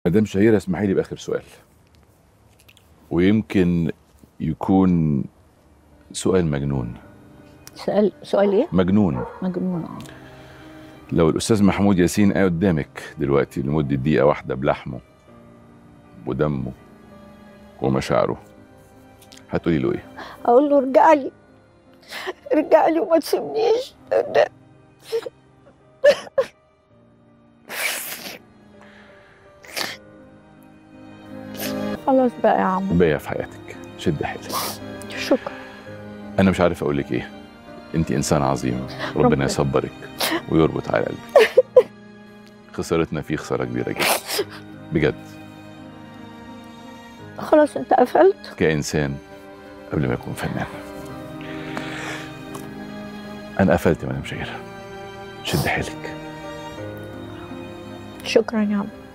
مدام شهيرة اسمحي لي بآخر سؤال ويمكن يكون سؤال مجنون سؤال سؤال ايه؟ مجنون مجنون آه. لو الأستاذ محمود ياسين قاعد قدامك دلوقتي لمدة دقيقة واحدة بلحمه ودمه ومشاعره هتقولي له إيه؟ اقول له ارجع لي ارجع لي وما تسيبنيش خلاص بقى يا عم باقية في حياتك شد حيلك شكرا أنا مش عارف أقول لك إيه أنت إنسان عظيم ربنا ربنا. يصبرك ويربط على قلبك خسارتنا فيه خسارة كبيرة جدا بجد خلاص انت قفلت كإنسان قبل ما يكون فنان أنا قفلت يا مدام شهيرة شد حيلك شكرا يا عم